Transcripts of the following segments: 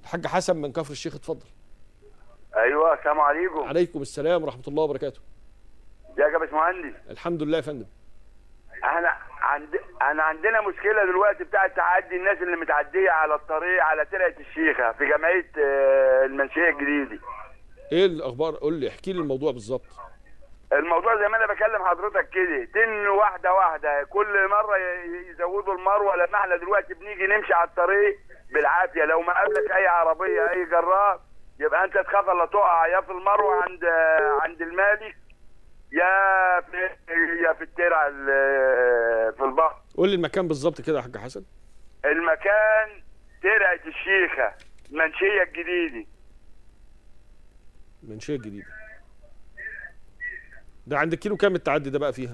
الحاج حسن من كفر الشيخ اتفضل ايوه السلام عليكم عليكم السلام ورحمه الله وبركاته ازيك يا باشمهندس الحمد لله يا فندم احنا عند انا عندنا مشكله دلوقتي بتاعه تعدي الناس اللي متعديه على الطريق على ترعه الشيخه في جمعيه آه، المنشيه الجديده ايه الاخبار قول لي احكي لي الموضوع بالظبط الموضوع زي ما انا بكلم حضرتك كده تن واحده واحده كل مره ي- يزودوا المروه لما احنا دلوقتي بنيجي نمشي على الطريق بالعافيه لو ما قابلك اي عربيه اي جرار يبقى انت تخاف الا تقع يا في المروه عند عند المالك يا في يا في الترع ال- في البحر قول لي المكان بالظبط كده يا حاج حسن المكان ترعه الشيخه المنشيه الجديده المنشيه الجديده ده عند كيلو كام التعدي ده بقى فيها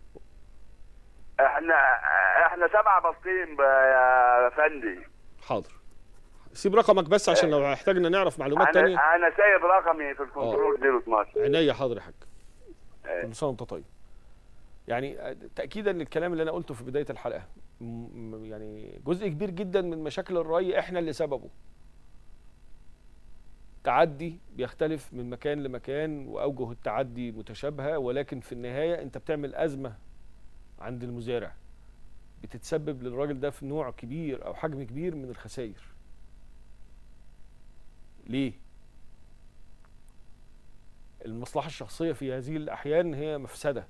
احنا احنا سبعه باصين بقى يا فندي حاضر سيب رقمك بس عشان لو احتاجنا نعرف معلومات تانية انا انا سايب رقمي في الكنترول 012 عينيا حاضر يا حاج كل سنه وانت طيب يعني تاكيدا للكلام اللي انا قلته في بدايه الحلقه م- م- يعني جزء كبير جدا من مشاكل الري احنا اللي سببه تعدي بيختلف من مكان لمكان واوجه التعدي متشابهه ولكن في النهايه انت بتعمل ازمه عند المزارع بتتسبب للراجل ده في نوع كبير او حجم كبير من الخسائر ليه المصلحه الشخصيه في هذه الاحيان هي مفسده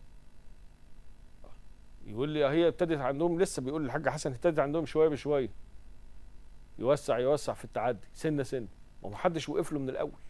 يقول لي هي ابتدت عندهم لسه بيقول الحاج حسن ابتدت عندهم شويه بشويه يوسع يوسع في التعدي سنه سنه ما هو محدش وقف له من الاول